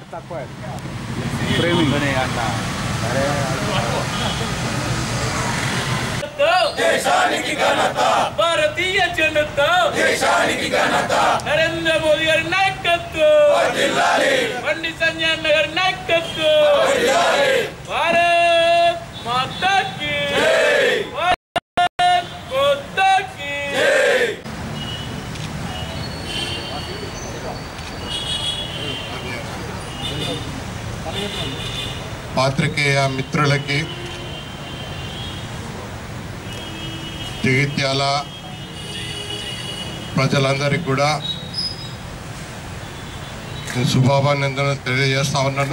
తక్కువ ప్రేమింగ్ దేశానికి ఘనత భారతీయ జనత దేశానికి ఘనత నరేంద్ర మోదీ గారి నాయకత్వం బండి సంజయ్ అన్న గారి నాయకత్వం భారత్ మాతాకి భారత్ మాతాకి పాత్రికేయ మిత్రులకి జగిత్యాల ప్రజలందరికీ కూడా నేను శుభాభినందనలు తెలియజేస్తా ఉన్నాను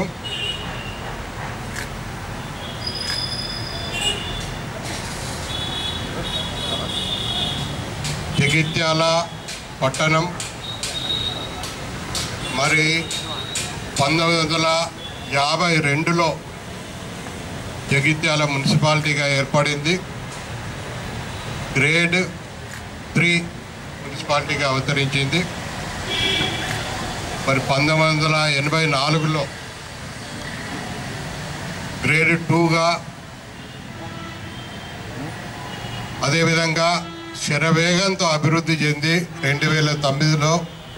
జగిత్యాల పట్టణం మరి పంతొమ్మిది వందల యాభై రెండులో జగిత్యాల మున్సిపాలిటీగా ఏర్పడింది గ్రేడ్ త్రీ మున్సిపాలిటీగా అవతరించింది మరి పంతొమ్మిది వందల ఎనభై నాలుగులో గ్రేడ్ టూగా అదేవిధంగా శరవేగంతో అభివృద్ధి చెంది రెండు వేల తొమ్మిదిలో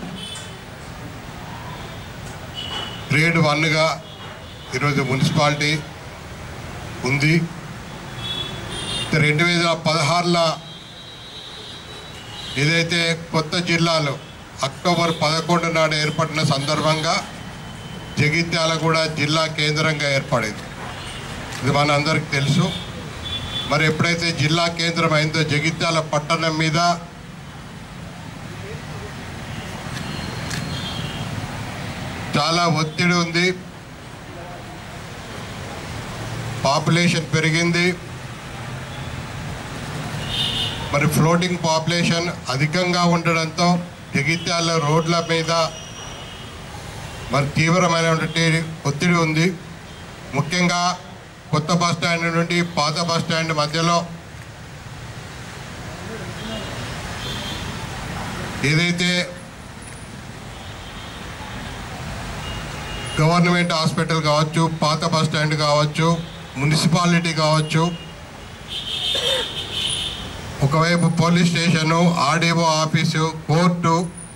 గ్రేడ్ వన్గా ఈరోజు మున్సిపాలిటీ ఉంది రెండు వేల పదహారులో ఏదైతే కొత్త జిల్లాలు అక్టోబర్ పదకొండు నాడు ఏర్పడిన సందర్భంగా జగిత్యాల కూడా జిల్లా కేంద్రంగా ఏర్పడింది ఇది మనందరికీ తెలుసు మరి ఎప్పుడైతే జిల్లా కేంద్రం అయిందో జగిత్యాల పట్టణం మీద చాలా ఒత్తిడి ఉంది పాపులేషన్ పెరిగింది మరి ఫ్లోటింగ్ పాపులేషన్ అధికంగా ఉండడంతో జగిత్యాల రోడ్ల మీద మరి తీవ్రమైనటువంటి ఒత్తిడి ఉంది ముఖ్యంగా కొత్త బస్ స్టాండ్ నుండి పాత బస్ స్టాండ్ మధ్యలో ఏదైతే గవర్నమెంట్ హాస్పిటల్ కావచ్చు పాత బస్ స్టాండ్ కావచ్చు మున్సిపాలిటీ కావచ్చు ఒకవైపు police station RDO office court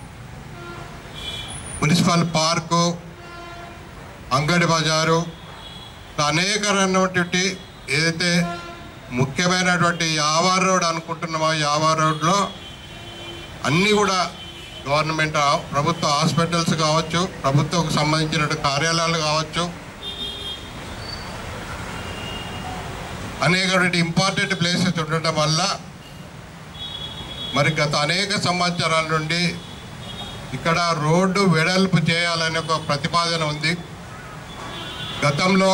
municipal park అంగడి బజారు అనేకమైనటువంటి ఏదైతే ముఖ్యమైనటువంటి యావా రోడ్ అనుకుంటున్నామో యావా రోడ్లో అన్నీ కూడా గవర్నమెంట్ ఆ- ప్రభుత్వ హాస్పిటల్స్ కావచ్చు ప్రభుత్వకు సంబంధించిన కార్యాలయాలు కావచ్చు అనేకటువంటి ఇంపార్టెంట్ ప్లేసెస్ ఉండటం వల్ల మరి గత అనేక సంవత్సరాల నుండి ఇక్కడ రోడ్డు వెడల్పు చేయాలనే ఒక ప్రతిపాదన ఉంది గతంలో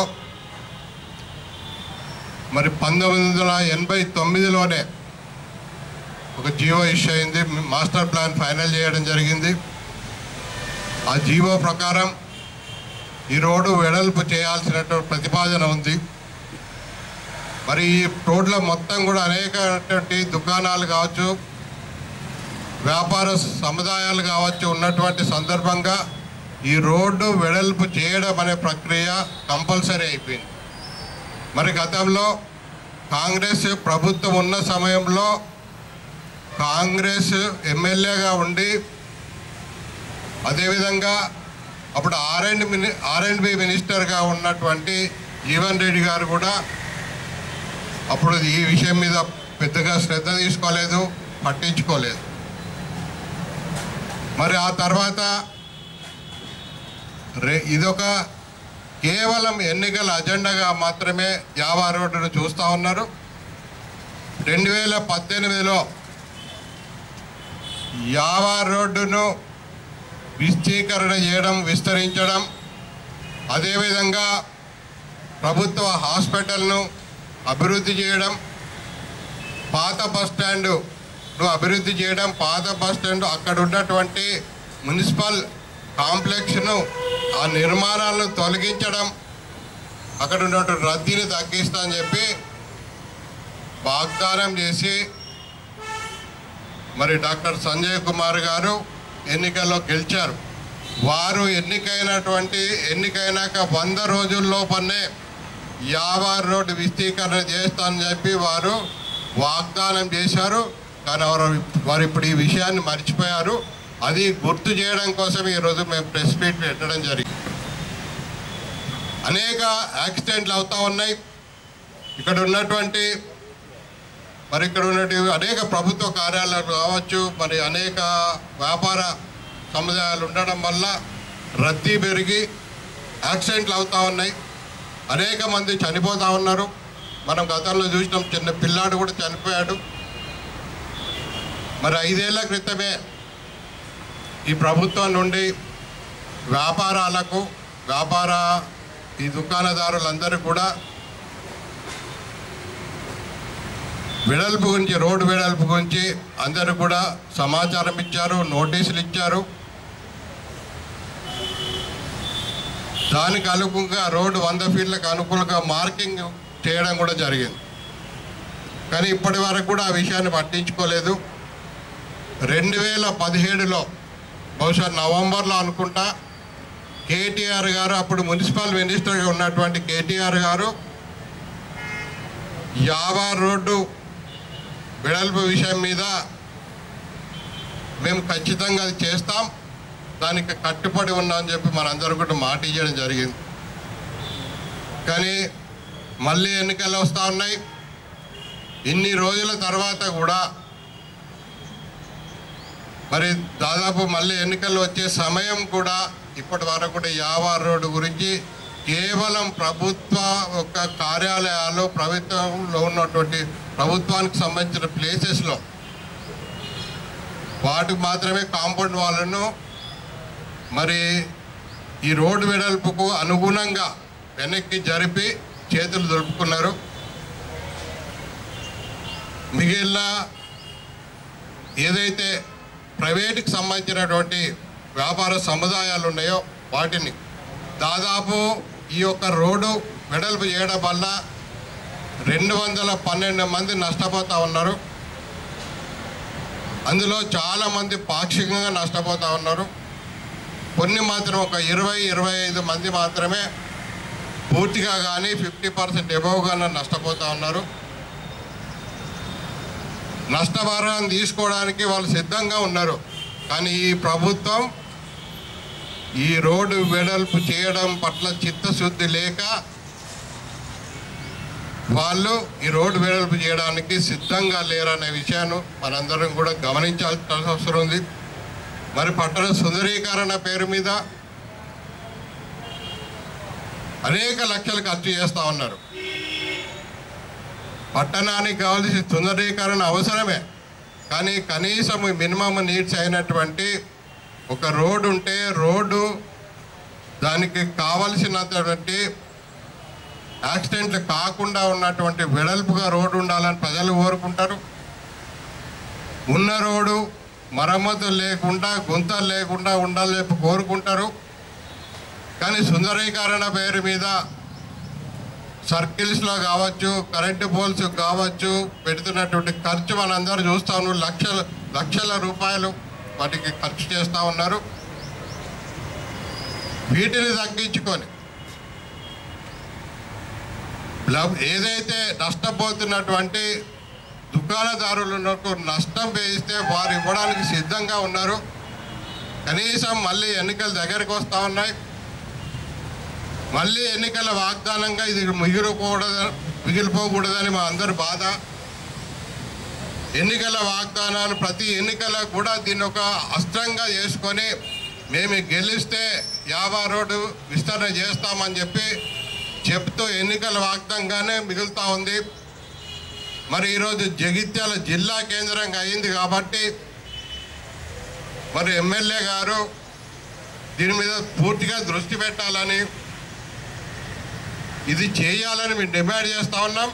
మరి పంతొమ్మిది వందల ఎనభై తొమ్మిదిలోనే ఒక జీవో ఇష్యూ అయింది మాస్టర్ ప్లాన్ ఫైనల్ చేయడం జరిగింది ఆ జీవో ప్రకారం ఈ రోడ్డు వెడల్పు చేయాల్సినటువంటి ప్రతిపాదన ఉంది మరి ఈ రోడ్ల మొత్తం కూడా అనేకటువంటి దుకాణాలు కావచ్చు వ్యాపార సముదాయాలు కావచ్చు ఉన్నటువంటి సందర్భంగా ఈ రోడ్డు వెడల్పు చేయడం అనే ప్రక్రియ కంపల్సరీ అయిపోయింది మరి గతంలో కాంగ్రెస్ ప్రభుత్వం ఉన్న సమయంలో కాంగ్రెస్ ఎమ్మెల్యేగా ఉండి అదేవిధంగా అప్పుడు R and mini R and B మినిస్టర్గా ఉన్నటువంటి జీవన్ రెడ్డి గారు కూడా అప్పుడు ఈ విషయం మీద పెద్దగా శ్రద్ధ తీసుకోలేదు పట్టించుకోలేదు మరి ఆ తర్వాత రే ఇదొక కేవలం ఎన్నికల అజెండాగా మాత్రమే యావా రోడ్డును చూస్తూ ఉన్నారు రెండు వేల పద్దెనిమిదిలో యావా రోడ్డును విస్తీకరణ చేయడం విస్తరించడం అదేవిధంగా ప్రభుత్వ హాస్పిటల్ను అభివృద్ధి చేయడం పాత బస్ స్టాండు అభివృద్ధి చేయడం పాత బస్ స్టాండ్ అక్కడ ఉన్నటువంటి మున్సిపల్ కాంప్లెక్స్ను ఆ నిర్మాణాలను తొలగించడం అక్కడ ఉన్నటువంటి రద్దీని తగ్గిస్తా అని చెప్పి వాగ్దానం చేసి మరి డాక్టర్ సంజయ్ కుమార్ గారు ఎన్నికల్లో గెలిచారు వారు ఎన్నికైనటువంటి ఎన్నికైనాక వంద రోజుల్లోపనే యాభై రోడ్డు విస్తీకరణ చేస్తానని చెప్పి వారు వాగ్దానం చేశారు కానీ వారు వారు ఇప్పుడు ఈ విషయాన్ని మర్చిపోయారు అది గుర్తు చేయడం కోసం ఈరోజు మేము ప్రెస్ మీట్ పెట్టడం జరిగింది అనేక యాక్సిడెంట్లు అవుతా ఉన్నాయి ఇక్కడ ఉన్నటువంటి మరి ఇక్కడ ఉన్నటువంటి అనేక ప్రభుత్వ కార్యాలయాలు కావచ్చు మరి అనేక వ్యాపార సముదాయాలు ఉండడం వల్ల రద్దీ పెరిగి యాక్సిడెంట్లు అవుతా ఉన్నాయి అనేక మంది చనిపోతూ ఉన్నారు మనం గతంలో చూసినాం చిన్న పిల్లాడు కూడా చనిపోయాడు మరి ఐదేళ్ల క్రితమే ఈ ప్రభుత్వం నుండి వ్యాపారాలకు వ్యాపార ఈ దుకాణదారులందరూ కూడా వెడల్పు గురించి రోడ్డు వెడల్పు గురించి అందరూ కూడా సమాచారం ఇచ్చారు నోటీసులు ఇచ్చారు దానికి అనుగుణంగా రోడ్డు వంద ఫీట్లకు అనుకూలంగా మార్కింగ్ చేయడం కూడా జరిగింది కానీ ఇప్పటి వరకు కూడా ఆ విషయాన్ని పట్టించుకోలేదు రెండు వేల పదిహేడులో బహుశా నవంబర్లో అనుకుంటా కేటీఆర్ గారు అప్పుడు మున్సిపల్ మినిస్టర్గా ఉన్నటువంటి కేటీఆర్ గారు యావా రోడ్డు వెడల్పు విషయం మీద మేము ఖచ్చితంగా అది చేస్తాం దానికి కట్టుబడి ఉన్నామని చెప్పి మనందరూ కూడా మాట ఇవ్వడం జరిగింది కానీ మళ్ళీ ఎన్నికలు వస్తూ ఉన్నాయి ఇన్ని రోజుల తర్వాత కూడా మరి దాదాపు మళ్ళీ ఎన్నికలు వచ్చే సమయం కూడా ఇప్పటి వరకు కూడా యావా రోడ్డు గురించి కేవలం ప్రభుత్వ ఒక కార్యాలయాలు ప్రభుత్వంలో ఉన్నటువంటి ప్రభుత్వానికి సంబంధించిన ప్లేసెస్లో వాటికి మాత్రమే కాంపౌండ్ వాళ్ళను మరి ఈ రోడ్డు వెడల్పుకు అనుగుణంగా వెనక్కి జరిపి చేతులు దొరుకుతున్నారు మిగిలిన ఏదైతే ప్రైవేటుకి సంబంధించినటువంటి వ్యాపార సముదాయాలు ఉన్నాయో వాటిని దాదాపు ఈ యొక్క రోడ్డు వెడల్పు చేయడం వల్ల రెండు వందల పన్నెండు మంది నష్టపోతూ ఉన్నారు అందులో చాలామంది పాక్షికంగా నష్టపోతూ ఉన్నారు కొన్ని మాత్రం ఒక ఇరవై ఇరవై ఐదు మంది మాత్రమే పూర్తిగా కానీ ఫిఫ్టీ పర్సెంట్ ఎబోవ్గా నష్టపోతూ ఉన్నారు నష్టభారం తీసుకోవడానికి వాళ్ళు సిద్ధంగా ఉన్నారు కానీ ఈ ప్రభుత్వం ఈ రోడ్డు వెడల్పు చేయడం పట్ల చిత్తశుద్ధి లేక వాళ్ళు ఈ రోడ్డు వెడల్పు చేయడానికి సిద్ధంగా లేరనే విషయాన్ని మనందరం కూడా గమనించాల్సిన అవసరం ఉంది మరి పట్టణ సుందరీకరణ పేరు మీద అనేక లక్షలు ఖర్చు చేస్తూ ఉన్నారు పట్టణానికి కావాల్సిన సుందరీకరణ అవసరమే కానీ కనీసం మినిమం నీడ్స్ అయినటువంటి ఒక రోడ్డు ఉంటే రోడ్డు దానికి కావలసినటువంటి యాక్సిడెంట్లు కాకుండా ఉన్నటువంటి వెడల్పుగా రోడ్డు ఉండాలని ప్రజలు కోరుకుంటారు ఉన్న రోడ్డు మరమ్మతులు లేకుండా గుంతలు లేకుండా ఉండాలని చెప్పి కోరుకుంటారు కానీ సుందరీకరణ పేరు మీద సర్కిల్స్లో కావచ్చు కరెంటు పోల్స్ కావచ్చు పెడుతున్నటువంటి ఖర్చు మనందరూ చూస్తా ఉన్నాం లక్షల లక్షల రూపాయలు వాటికి ఖర్చు చేస్తూ ఉన్నారు వీటిని తగ్గించుకొని లబ్- ఏదైతే నష్టపోతున్నటువంటి దుకాణదారులకు నష్టం వేయిస్తే వారు ఇవ్వడానికి సిద్ధంగా ఉన్నారు కనీసం మళ్ళీ ఎన్నికలు దగ్గరికి వస్తూ ఉన్నాయి మళ్ళీ ఎన్నికల వాగ్దానంగా ఇది మిగిలిపోకూడదు మిగిలిపోకూడదని మా అందరి బాధ ఎన్నికల వాగ్దానాలు ప్రతి ఎన్నికలకు కూడా దీన్ని ఒక అస్త్రంగా చేసుకొని మేము గెలిస్తే యాభై రోడ్డు విస్తరణ చేస్తామని చెప్పి చెప్తూ ఎన్నికల వాగ్దానంగానే మిగులుతూ ఉంది మరి ఈరోజు జగిత్యాల జిల్లా కేంద్రంగా అయింది కాబట్టి మరి ఎమ్మెల్యే గారు దీని మీద పూర్తిగా దృష్టి పెట్టాలని ఇది చేయాలని మేము డిమాండ్ చేస్తా ఉన్నాం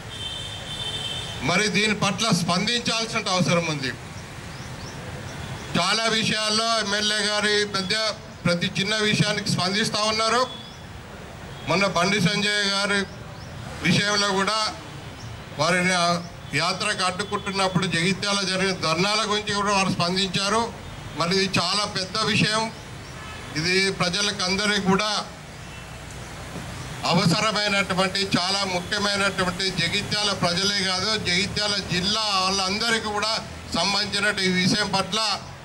మరి దీని పట్ల స్పందించాల్సిన అవసరం ఉంది చాలా విషయాల్లో ఎమ్మెల్యే గారి మధ్య ప్రతి చిన్న విషయానికి స్పందిస్తూ ఉన్నారు మొన్న బండి సంజయ్ గారి విషయంలో కూడా వారిని ఆ యాత్రకు అడ్డుకుంటున్నప్పుడు జగిత్యాల జరిగిన ధర్నాల గురించి కూడా వారు స్పందించారు మరి ఇది చాలా పెద్ద విషయం ఇది ప్రజలకు అందరికీ కూడా అవసరమైనటువంటి చాలా ముఖ్యమైనటువంటి జగిత్యాల ప్రజలే కాదు జగిత్యాల జిల్లా వాళ్ళందరికీ కూడా సంబంధించిన ఈ విషయం పట్ల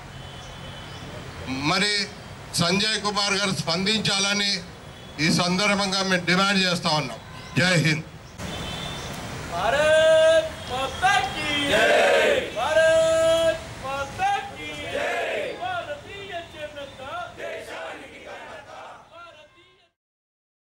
మరి సంజయ్ కుమార్ గారు స్పందించాలని ఈ సందర్భంగా మేము డిమాండ్ చేస్తా ఉన్నాం జై హింద్